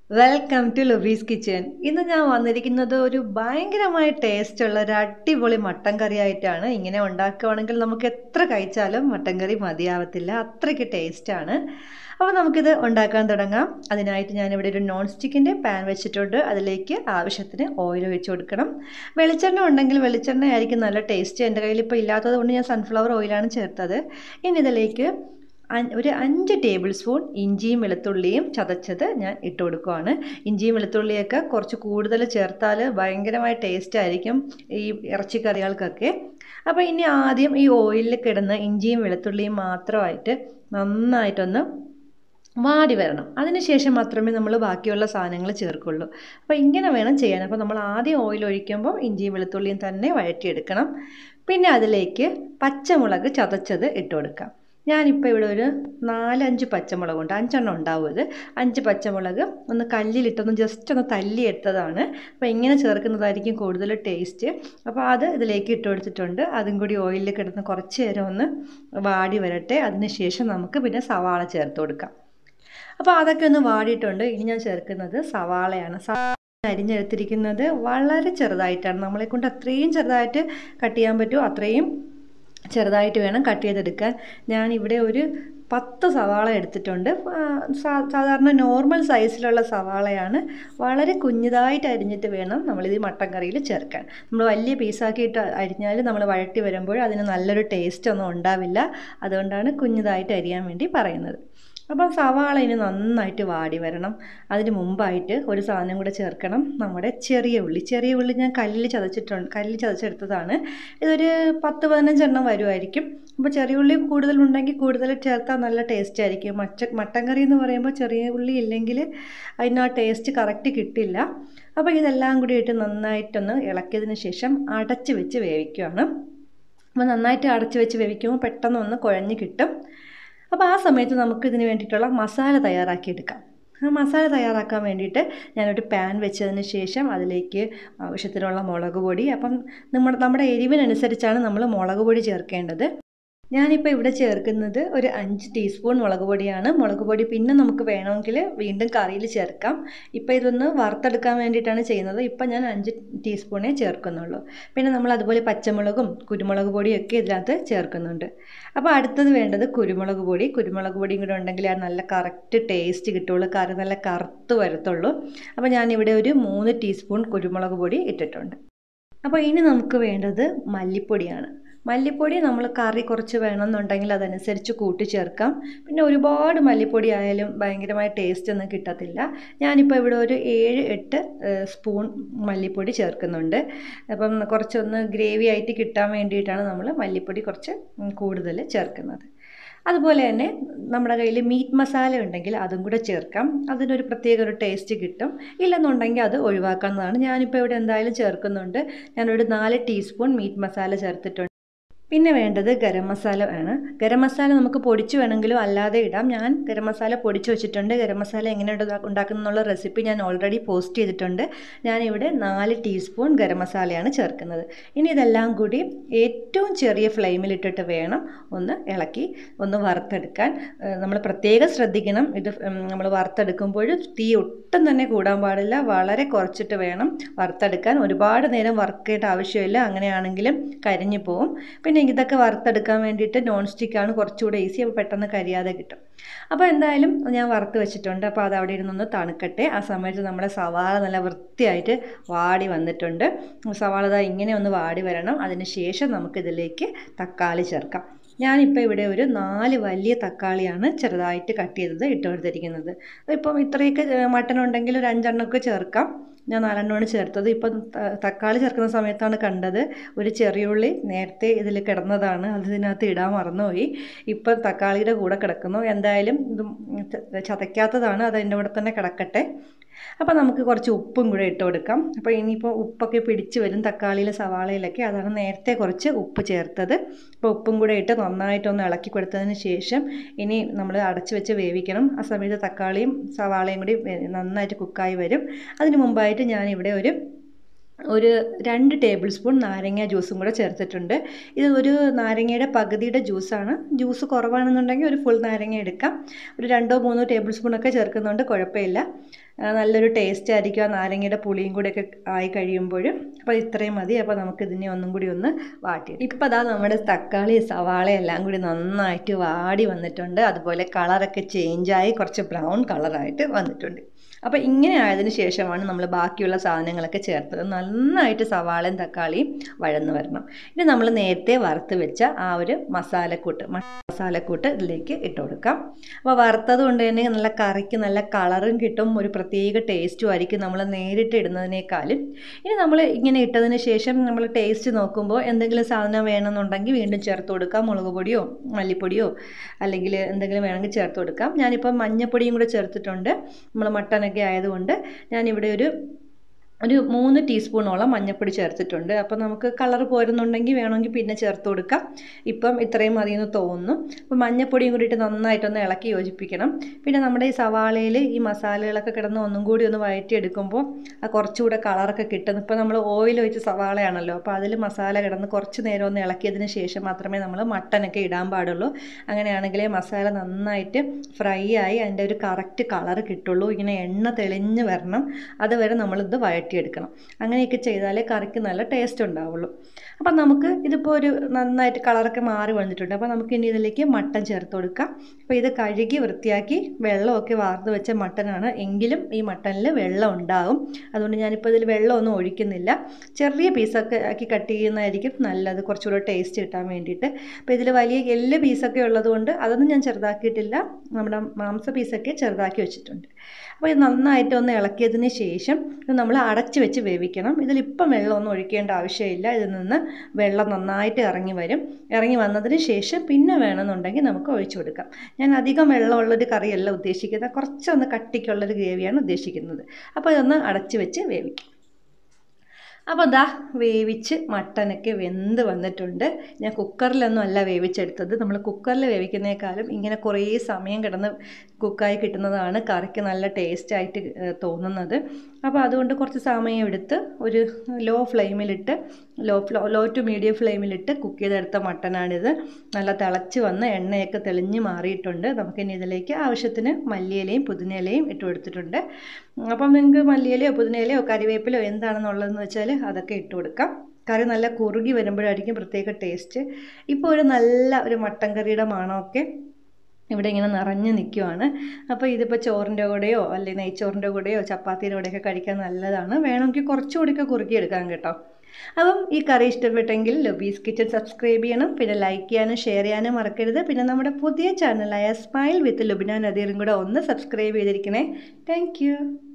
welcome to ലുബീസ് kitchen ഇന്ന് ഞാൻ വന്നിരിക്കുന്നത് ഒരു ഭയങ്കരമായ ടേസ്റ്റുള്ള ഒരു അടിപൊളി മട്ടൻ കറി ആയിട്ടാണ് ഇങ്ങനെ ഉണ്ടാക്കുകയാണെങ്കിൽ നമുക്ക് എത്ര കഴിച്ചാലും മട്ടൻ കറി മതിയാവത്തില്ല അത്രയ്ക്ക് ടേസ്റ്റാണ് അപ്പോൾ നമുക്കിത് ഉണ്ടാക്കാൻ തുടങ്ങാം അതിനായിട്ട് ഞാനിവിടെ ഒരു നോൺ സ്റ്റിക്കിൻ്റെ പാൻ വെച്ചിട്ടുണ്ട് അതിലേക്ക് ആവശ്യത്തിന് ഓയിൽ ഒഴിച്ച് കൊടുക്കണം വെളിച്ചെണ്ണ ഉണ്ടെങ്കിൽ വെളിച്ചെണ്ണ ആയിരിക്കും നല്ല ടേസ്റ്റ് എൻ്റെ കയ്യിൽ ഇപ്പോൾ ഇല്ലാത്തത് കൊണ്ട് ഞാൻ സൺഫ്ലവർ ഓയിലാണ് ചേർത്തത് ഇനി ഇതിലേക്ക് ഒരു അഞ്ച് ടേബിൾ സ്പൂൺ ഇഞ്ചിയും വെളുത്തുള്ളിയും ചതച്ചത് ഞാൻ ഇട്ട് കൊടുക്കുവാണ് ഇഞ്ചിയും വെളുത്തുള്ളിയൊക്കെ കുറച്ച് കൂടുതൽ ചേർത്താൽ ഭയങ്കരമായ ടേസ്റ്റ് ആയിരിക്കും ഈ ഇറച്ചിക്കറികൾക്കൊക്കെ അപ്പോൾ ഇനി ആദ്യം ഈ ഓയിലിൽ കിടന്ന് ഇഞ്ചിയും വെളുത്തുള്ളിയും മാത്രമായിട്ട് നന്നായിട്ടൊന്ന് വാടി വരണം അതിനുശേഷം മാത്രമേ നമ്മൾ ബാക്കിയുള്ള സാധനങ്ങൾ ചേർക്കുള്ളൂ അപ്പോൾ ഇങ്ങനെ വേണം ചെയ്യാൻ അപ്പോൾ നമ്മൾ ആദ്യം ഓയിൽ ഒഴിക്കുമ്പോൾ ഇഞ്ചിയും വെളുത്തുള്ളിയും തന്നെ വഴറ്റിയെടുക്കണം പിന്നെ അതിലേക്ക് പച്ചമുളക് ചതച്ചത് ഇട്ട് കൊടുക്കാം ഞാനിപ്പോൾ ഇവിടെ ഒരു നാലഞ്ച് പച്ചമുളകുണ്ട് അഞ്ചെണ്ണം ഉണ്ടാവും ഇത് അഞ്ച് പച്ചമുളക് ഒന്ന് കല്ലിലിട്ടൊന്ന് ജസ്റ്റ് ഒന്ന് തല്ലി എടുത്തതാണ് അപ്പോൾ ഇങ്ങനെ ചേർക്കുന്നതായിരിക്കും കൂടുതൽ ടേസ്റ്റ് അപ്പോൾ അത് ഇതിലേക്ക് ഇട്ട് കൊടുത്തിട്ടുണ്ട് അതും കൂടി ഓയിലിൽ കിടന്ന് കുറച്ച് നേരം ഒന്ന് വാടി വരട്ടെ അതിന് ശേഷം നമുക്ക് പിന്നെ സവാള ചേർത്ത് കൊടുക്കാം അപ്പോൾ അതൊക്കെ ഒന്ന് വാടിയിട്ടുണ്ട് ഇനി ഞാൻ ചേർക്കുന്നത് സവാളയാണ് അരിഞ്ഞെടുത്തിരിക്കുന്നത് വളരെ ചെറുതായിട്ടാണ് നമ്മളെ കൊണ്ട് അത്രയും ചെറുതായിട്ട് കട്ട് ചെയ്യാൻ പറ്റുമോ അത്രയും ചെറുതായിട്ട് വേണം കട്ട് ചെയ്തെടുക്കാൻ ഞാനിവിടെ ഒരു പത്ത് സവാള എടുത്തിട്ടുണ്ട് സാധാരണ നോർമൽ സൈസിലുള്ള സവാളയാണ് വളരെ കുഞ്ഞതായിട്ട് അരിഞ്ഞിട്ട് വേണം നമ്മളിത് മട്ടൻ കറിയിൽ ചേർക്കാൻ നമ്മൾ വലിയ പീസാക്കിയിട്ട് അരിഞ്ഞാൽ നമ്മൾ വഴട്ടി വരുമ്പോൾ അതിന് നല്ലൊരു ടേസ്റ്റ് ഒന്നും ഉണ്ടാവില്ല അതുകൊണ്ടാണ് കുഞ്ഞതായിട്ട് അരിയാൻ വേണ്ടി പറയുന്നത് അപ്പം സവാള ഇനി നന്നായിട്ട് വാടി വരണം അതിന് മുമ്പായിട്ട് ഒരു സാധനം കൂടെ ചേർക്കണം നമ്മുടെ ചെറിയ ഉള്ളി ചെറിയ ഉള്ളി ഞാൻ കല്ലിൽ ചതച്ചിട്ടുണ്ട് കല്ലിൽ ചതച്ചെടുത്തതാണ് ഇതൊരു പത്ത് പതിനഞ്ചെണ്ണം വരുമായിരിക്കും അപ്പോൾ ചെറിയ ഉള്ളി കൂടുതലുണ്ടെങ്കിൽ കൂടുതൽ ചേർത്താൽ നല്ല ടേസ്റ്റ് ആയിരിക്കും മച്ച മട്ടൻ കറി എന്ന് പറയുമ്പോൾ ചെറിയ ഉള്ളി ഇല്ലെങ്കിൽ അതിന് ആ ടേസ്റ്റ് കറക്റ്റ് കിട്ടില്ല അപ്പോൾ ഇതെല്ലാം കൂടി ഇട്ട് നന്നായിട്ടൊന്ന് ഇളക്കിയതിന് ശേഷം അടച്ച് വെച്ച് വേവിക്കുകയാണ് അപ്പോൾ നന്നായിട്ട് അടച്ച് വെച്ച് വേവിക്കുമ്പോൾ പെട്ടെന്ന് ഒന്ന് കുഴഞ്ഞ് കിട്ടും അപ്പോൾ ആ സമയത്ത് നമുക്ക് ഇതിന് വേണ്ടിയിട്ടുള്ള മസാല തയ്യാറാക്കിയെടുക്കാം ആ മസാല തയ്യാറാക്കാൻ വേണ്ടിയിട്ട് ഞാനൊരു പാൻ വെച്ചതിന് ശേഷം അതിലേക്ക് ആവശ്യത്തിനുള്ള മുളക് പൊടി അപ്പം നമ്മുടെ നമ്മുടെ എരിവിനനുസരിച്ചാണ് നമ്മൾ മുളക് പൊടി ചേർക്കേണ്ടത് ഞാനിപ്പോൾ ഇവിടെ ചേർക്കുന്നത് ഒരു അഞ്ച് ടീസ്പൂൺ മുളക് പൊടിയാണ് മുളക് പൊടി പിന്നെ നമുക്ക് വേണമെങ്കിൽ വീണ്ടും കറിയിൽ ചേർക്കാം ഇപ്പോൾ ഇതൊന്ന് വറുത്തെടുക്കാൻ വേണ്ടിയിട്ടാണ് ചെയ്യുന്നത് ഇപ്പം ഞാൻ അഞ്ച് ടീസ്പൂണേ ചേർക്കുന്നുള്ളൂ പിന്നെ നമ്മൾ അതുപോലെ പച്ചമുളകും കുരുമുളക് പൊടിയും ഒക്കെ ഇതിനകത്ത് ചേർക്കുന്നുണ്ട് അപ്പോൾ അടുത്തത് വേണ്ടത് കുരുമുളക് പൊടി കുരുമുളക് പൊടിയും കൂടെ ഉണ്ടെങ്കിൽ അത് നല്ല കറക്റ്റ് ടേസ്റ്റ് കിട്ടുള്ളൂ കറി നല്ല കറുത്ത് വരത്തുള്ളൂ അപ്പോൾ ഞാനിവിടെ ഒരു മൂന്ന് ടീസ്പൂൺ കുരുമുളക് പൊടി ഇട്ടിട്ടുണ്ട് അപ്പോൾ ഇനി നമുക്ക് വേണ്ടത് മല്ലിപ്പൊടിയാണ് മല്ലിപ്പൊടി നമ്മൾ കറി കുറച്ച് വേണമെന്നുണ്ടെങ്കിൽ അതനുസരിച്ച് കൂട്ടി ചേർക്കാം പിന്നെ ഒരുപാട് മല്ലിപ്പൊടി ആയാലും ഭയങ്കരമായ ടേസ്റ്റ് ഒന്നും കിട്ടത്തില്ല ഞാനിപ്പോൾ ഇവിടെ ഒരു ഏഴ് എട്ട് സ്പൂൺ മല്ലിപ്പൊടി ചേർക്കുന്നുണ്ട് അപ്പം കുറച്ചൊന്ന് ഗ്രേവി ആയിട്ട് കിട്ടാൻ വേണ്ടിയിട്ടാണ് നമ്മൾ മല്ലിപ്പൊടി കുറച്ച് കൂടുതൽ ചേർക്കുന്നത് അതുപോലെ തന്നെ നമ്മുടെ കയ്യിൽ മീറ്റ് മസാല ഉണ്ടെങ്കിൽ അതും കൂടെ ചേർക്കാം അതിനൊരു പ്രത്യേക ഒരു ടേസ്റ്റ് കിട്ടും ഇല്ലെന്നുണ്ടെങ്കിൽ അത് ഒഴിവാക്കാവുന്നതാണ് ഞാനിപ്പോൾ ഇവിടെ എന്തായാലും ചേർക്കുന്നുണ്ട് ഞാനൊരു നാല് ടീസ്പൂൺ മീറ്റ് മസാല ചേർത്തിട്ടുണ്ട് പിന്നെ വേണ്ടത് ഗരം മസാല ആണ് ഗരം മസാല നമുക്ക് പൊടിച്ച് വേണമെങ്കിലും അല്ലാതെ ഇടാം ഞാൻ ഗരം മസാല പൊടിച്ച് വെച്ചിട്ടുണ്ട് ഗരം മസാല എങ്ങനെ ഉണ്ടാക്കുന്നുള്ള റെസിപ്പി ഞാൻ ഓൾറെഡി പോസ്റ്റ് ചെയ്തിട്ടുണ്ട് ഞാനിവിടെ നാല് ടീസ്പൂൺ ഗരം മസാലയാണ് ചേർക്കുന്നത് ഇനി ഇതെല്ലാം കൂടി ഏറ്റവും ചെറിയ ഫ്ലെയിമിലിട്ടിട്ട് വേണം ഒന്ന് ഇളക്കി ഒന്ന് വറുത്തെടുക്കാൻ നമ്മൾ പ്രത്യേകം ശ്രദ്ധിക്കണം ഇത് നമ്മൾ വറുത്തെടുക്കുമ്പോൾ തീ ഒട്ടും തന്നെ കൂടാൻ പാടില്ല വളരെ കുറച്ചിട്ട് വേണം വറുത്തെടുക്കാൻ ഒരുപാട് നേരം വറുക്കേണ്ട ആവശ്യമില്ല അങ്ങനെയാണെങ്കിലും കരിഞ്ഞു പോവും പിന്നെ ഇതൊക്കെ വറുത്തെടുക്കാൻ വേണ്ടിയിട്ട് നോൺ സ്റ്റിക്കാണ് കുറച്ചുകൂടെ ഈസി അപ്പോൾ പെട്ടെന്ന് കരിയാതെ കിട്ടും അപ്പോൾ എന്തായാലും ഞാൻ വറുത്ത് വെച്ചിട്ടുണ്ട് അപ്പോൾ അത് അവിടെ ഇരുന്നൊന്ന് തണുക്കട്ടെ ആ സമയത്ത് നമ്മുടെ സവാള നല്ല വൃത്തിയായിട്ട് വാടി വന്നിട്ടുണ്ട് സവാള ഇതാ ഇങ്ങനെ ഒന്ന് വാടി വരണം അതിന് ശേഷം നമുക്കിതിലേക്ക് തക്കാളി ചേർക്കാം ഞാനിപ്പോൾ ഇവിടെ ഒരു നാല് വലിയ തക്കാളിയാണ് ചെറുതായിട്ട് കട്ട് ചെയ്തത് ഇട്ട് കൊടുത്തിരിക്കുന്നത് ഇപ്പം ഇത്രയൊക്കെ മട്ടൺ ഉണ്ടെങ്കിൽ ഒരു അഞ്ചെണ്ണമൊക്കെ ചേർക്കാം ഞാൻ നാലെണ്ണമാണ് ചേർത്തത് ഇപ്പം തക്കാളി ചേർക്കുന്ന സമയത്താണ് കണ്ടത് ഒരു ചെറിയുള്ളി നേരത്തെ ഇതിൽ കിടന്നതാണ് അത് ഇതിനകത്ത് ഇടാൻ മറന്നുപോയി ഇപ്പം തക്കാളിയുടെ കൂടെ കിടക്കുന്നു എന്തായാലും ഇത് ചതയ്ക്കാത്തതാണ് അത് അതിൻ്റെ കൂടെ തന്നെ കിടക്കട്ടെ അപ്പോൾ നമുക്ക് കുറച്ച് ഉപ്പും കൂടെ ഇട്ട് കൊടുക്കാം അപ്പോൾ ഇനിയിപ്പോൾ ഉപ്പൊക്കെ പിടിച്ച് വരും തക്കാളിയിലെ സവാളയിലൊക്കെ അതാണ് നേരത്തെ കുറച്ച് ഉപ്പ് ചേർത്തത് അപ്പോൾ ഉപ്പും കൂടെ ഇട്ട് നന്നായിട്ടൊന്ന് ഇളക്കി കൊടുത്തതിന് ശേഷം ഇനി നമ്മൾ അടച്ച് വെച്ച് വേവിക്കണം ആ സമയത്ത് തക്കാളിയും സവാളയും കൂടി നന്നായിട്ട് കുക്കായി വരും അതിന് മുമ്പായിട്ട് ഞാനിവിടെ ഒരു ഒരു രണ്ട് ടേബിൾ സ്പൂൺ നാരങ്ങ ജ്യൂസും കൂടെ ചേർത്തിട്ടുണ്ട് ഇത് ഒരു നാരങ്ങയുടെ പകുതിയുടെ ജ്യൂസാണ് ജ്യൂസ് കുറവാണെന്നുണ്ടെങ്കിൽ ഒരു ഫുൾ നാരങ്ങ എടുക്കാം ഒരു രണ്ടോ മൂന്നോ ടേബിൾ സ്പൂണൊക്കെ ചേർക്കുന്നുണ്ട് കുഴപ്പമില്ല ആ, നല്ലൊരു ടേസ്റ്റ് ആയിരിക്കും ആ നാരങ്ങയുടെ പുളിയും കൂടെയൊക്കെ ആയി കഴിയുമ്പോൾ അപ്പോൾ ഇത്രയും മതി അപ്പോൾ നമുക്ക് ഇതിനെ ഒന്നും കൂടി ഒന്ന് വാട്ടി ഇപ്പോൾ അതാ നമ്മുടെ തക്കാളി സവാള എല്ലാം കൂടി നന്നായിട്ട് വാടി വന്നിട്ടുണ്ട് അതുപോലെ കളറൊക്കെ ചേഞ്ചായി കുറച്ച് ബ്രൗൺ കളറായിട്ട് വന്നിട്ടുണ്ട് അപ്പോൾ ഇങ്ങനെ ആയതിനു ശേഷമാണ് നമ്മൾ ബാക്കിയുള്ള സാധനങ്ങളൊക്കെ ചേർത്തത് നന്നായിട്ട് സവാളയും തക്കാളിയും വഴന്ന് വരണം ഇനി നമ്മൾ നേരത്തെ വറുത്ത് വെച്ച ആ ഒരു മസാലക്കൂട്ട് മ- മസാലക്കൂട്ട് ഇതിലേക്ക് ഇട്ട് കൊടുക്കാം അപ്പോൾ വറുത്തത് കൊണ്ട് തന്നെ നല്ല കറിക്ക് നല്ല കളറും കിട്ടും ഒരു പ്രത്യേക ടേസ്റ്റും ആയിരിക്കും നമ്മൾ നേരിട്ട് ഇടുന്നതിനേക്കാളും ഇനി നമ്മൾ ഇങ്ങനെ ഇട്ടതിന് ശേഷം നമ്മൾ ടേസ്റ്റ് നോക്കുമ്പോൾ എന്തെങ്കിലും സാധനം വേണമെന്നുണ്ടെങ്കിൽ വീണ്ടും ചേർത്ത് കൊടുക്കാം മുളക് പൊടിയോ മല്ലിപ്പൊടിയോ അല്ലെങ്കിൽ എന്തെങ്കിലും വേണമെങ്കിൽ ചേർത്ത് കൊടുക്കാം ഞാനിപ്പോൾ മഞ്ഞപ്പൊടിയും കൂടെ ചേർത്തിട്ടുണ്ട് നമ്മൾ മട്ടനൊക്കെ ആയതുകൊണ്ട് ഞാനിവിടെ ഒരു ഒരു മൂന്ന് ടീസ്പൂണോളം മഞ്ഞൾപ്പൊടി ചേർത്തിട്ടുണ്ട് അപ്പോൾ നമുക്ക് കളർ പോരുന്നുണ്ടെങ്കിൽ വേണമെങ്കിൽ പിന്നെ ചേർത്ത് കൊടുക്കാം ഇപ്പം ഇത്രയും മതി എന്ന് തോന്നുന്നു അപ്പോൾ മഞ്ഞൾപ്പൊടിയും കൂടിയിട്ട് നന്നായിട്ടൊന്ന് ഇളക്കി യോജിപ്പിക്കണം പിന്നെ നമ്മുടെ ഈ സവാളയിൽ ഈ മസാലകളൊക്കെ കിടന്ന് ഒന്നും കൂടി ഒന്ന് വഴറ്റിയെടുക്കുമ്പോൾ ആ കുറച്ചുകൂടെ കളറൊക്കെ കിട്ടുന്നു ഇപ്പോൾ നമ്മൾ ഓയിൽ ഒഴിച്ച് സവാളയാണല്ലോ അപ്പോൾ അതിൽ മസാല കിടന്ന് കുറച്ച് നേരം ഒന്ന് ഇളക്കിയതിന് ശേഷം മാത്രമേ നമ്മൾ മട്ടനൊക്കെ ഇടാൻ പാടുള്ളൂ അങ്ങനെയാണെങ്കിലേ മസാല നന്നായിട്ട് ഫ്രൈ ആയി അതിൻ്റെ ഒരു കറക്റ്റ് കളർ കിട്ടുള്ളൂ ഇങ്ങനെ എണ്ണ തെളിഞ്ഞ് വരണം അതുവരെ നമ്മളിത് വഴറ്റിയെടുക്കണം അങ്ങനെയൊക്കെ ചെയ്താലേ കറിക്ക് നല്ല ടേസ്റ്റ് ഉണ്ടാവുള്ളൂ അപ്പം നമുക്ക് ഇതിപ്പോൾ ഒരു നന്നായിട്ട് കളറൊക്കെ മാറി വന്നിട്ടുണ്ട് അപ്പോൾ നമുക്ക് ഇനി ഇതിലേക്ക് മട്ടൻ ചേർത്ത് കൊടുക്കാം അപ്പോൾ ഇത് കഴുകി വൃത്തിയാക്കി വെള്ളമൊക്കെ വാർന്ന് വെച്ച മട്ടനാണ് എങ്കിലും ഈ മട്ടനിൽ വെള്ളം ഉണ്ടാകും അതുകൊണ്ട് ഞാനിപ്പോൾ ഇതിൽ വെള്ളമൊന്നും ഒഴിക്കുന്നില്ല ചെറിയ പീസൊക്കെ ആക്കി കട്ട് ചെയ്യുന്നതായിരിക്കും നല്ലത് കുറച്ചുകൂടെ ടേസ്റ്റ് കിട്ടാൻ വേണ്ടിയിട്ട് അപ്പോൾ ഇതിൽ വലിയ എല്ല് പീസൊക്കെ ഉള്ളതുകൊണ്ട് അതൊന്നും ഞാൻ ചെറുതാക്കിയിട്ടില്ല നമ്മുടെ മാംസ പീസൊക്കെ ചെറുതാക്കി വെച്ചിട്ടുണ്ട് അപ്പോൾ ഇത് നന്നായിട്ട് ഒന്ന് ഇളക്കിയതിന് ശേഷം ഇത് നമ്മൾ അടച്ച് വെച്ച് വേവിക്കണം ഇതിലിപ്പം വെള്ളമൊന്നും ഒഴിക്കേണ്ട ആവശ്യമില്ല ഇതിൽ നിന്ന് വെള്ളം നന്നായിട്ട് ഇറങ്ങി വരും ഇറങ്ങി വന്നതിന് ശേഷം പിന്നെ വേണമെന്നുണ്ടെങ്കിൽ നമുക്ക് ഒഴിച്ചു കൊടുക്കാം ഞാൻ അധികം വെള്ളമുള്ളൊരു കറിയല്ല ഉദ്ദേശിക്കുന്നത് കുറച്ചൊന്ന് കട്ടിക്കുള്ളൊരു ഗ്രേവിയാണ് ഉദ്ദേശിക്കുന്നത് അപ്പോൾ ഇതൊന്ന് അടച്ച് വെച്ച് വേവിക്കാം അപ്പോൾ ദാ വേവിച്ച് മട്ടനൊക്കെ വെന്ത് വന്നിട്ടുണ്ട് ഞാൻ കുക്കറിലൊന്നും അല്ല വേവിച്ചെടുത്തത് നമ്മൾ കുക്കറിൽ വേവിക്കുന്നേക്കാളും ഇങ്ങനെ കുറേ സമയം കിടന്ന് കുക്കായി കിട്ടുന്നതാണ് കറിക്ക് നല്ല ടേസ്റ്റായിട്ട് തോന്നുന്നത് അപ്പോൾ അതുകൊണ്ട് കുറച്ച് സമയം എടുത്ത് ഒരു ലോ ഫ്ലെയിമിലിട്ട് low flow low to medium ഫ്ലെയിമിലിട്ട് കുക്ക് ചെയ്തെടുത്ത മട്ടനാണിത് നല്ല തിളച്ച് വന്ന് എണ്ണയൊക്കെ തെളിഞ്ഞ് മാറിയിട്ടുണ്ട് നമുക്കിനി ഇതിലേക്ക് ആവശ്യത്തിന് മല്ലിയിലയും പുതിനയിലയും ഇട്ട് കൊടുത്തിട്ടുണ്ട് അപ്പം നിങ്ങൾക്ക് മല്ലിയിലയോ പുതിനയിലയോ കരിവേപ്പിലയോ എന്താണെന്നുള്ളതെന്ന് വെച്ചാൽ അതൊക്കെ ഇട്ട് കൊടുക്കാം കറി നല്ല കുറുകി വരുമ്പോഴായിരിക്കും പ്രത്യേക ടേസ്റ്റ് ഇപ്പോൾ ഒരു നല്ല ഒരു മട്ടൻ കറിയുടെ മണമൊക്കെ ഇവിടെ ഇങ്ങനെ നിറഞ്ഞു നിൽക്കുവാണ് അപ്പോൾ ഇതിപ്പോൾ ചോറിൻ്റെ കൂടെയോ അല്ലെങ്കിൽ നെയ്ച്ചോറിൻ്റെ കൂടെയോ ചപ്പാത്തിയുടെ കൂടെയൊക്കെ കഴിക്കാൻ നല്ലതാണ് വേണമെങ്കിൽ കുറച്ചുകൂടിയൊക്കെ കുറുക്കിയെടുക്കാം കേട്ടോ അപ്പം ഈ കറി ഇഷ്ടപ്പെട്ടെങ്കിൽ ലൊബീസ് കിച്ചൺ സബ്സ്ക്രൈബ് ചെയ്യണം പിന്നെ ലൈക്ക് ചെയ്യാനും ഷെയർ ചെയ്യാനും മറക്കരുത് പിന്നെ നമ്മുടെ പുതിയ ചാനലായ സ്മൈൽ വിത്ത് ലുബിന നദീറും കൂടെ ഒന്ന് സബ്സ്ക്രൈബ് ചെയ്തിരിക്കണേ താങ്ക്